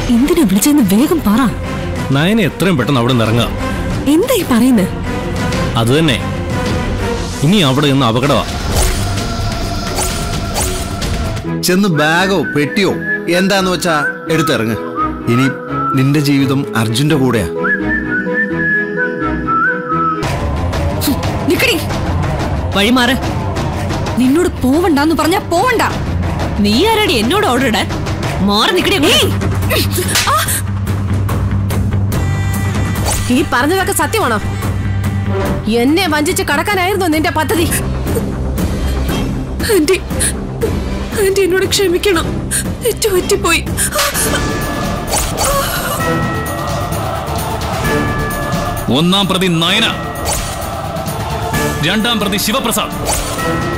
എന്തിനാ വിളിച്ചെന്ന് വേഗം പറ നയനെ എത്രയും പെട്ടെന്ന് അവിടെ നിന്ന് ഇറങ്ങുക എന്താ ഈ പറയുന്നത് അത് തന്നെ ഇനി അവിടെ നിന്ന് അപകടമാ ചെന്ന് ബാഗോ പെട്ടിയോ എന്താന്ന് വെച്ചാ എടുത്തിറങ്ങ് ഇനി നിന്റെ ജീവിതം അർജുന്റെ കൂടെയാ നിക്കടി വഴിമാറ് നിന്നോട് പോവണ്ടെന്ന് പറഞ്ഞാ പോവണ്ട നീ ആരാടി എന്നോട് ഓർഡർ ഇടാൻ മാറി നിക്കടി ഈ പറഞ്ഞതൊക്കെ സത്യമാണോ എന്നെ വഞ്ചിച്ച് കടക്കാനായിരുന്നു നിന്റെ പദ്ധതി ആന്റി ആന്റി എന്നോട് ക്ഷമിക്കണം ഏറ്റു പറ്റിപ്പോയി ഒന്നാം പ്രതി നയന രണ്ടാം പ്രതി ശിവപ്രസാദ്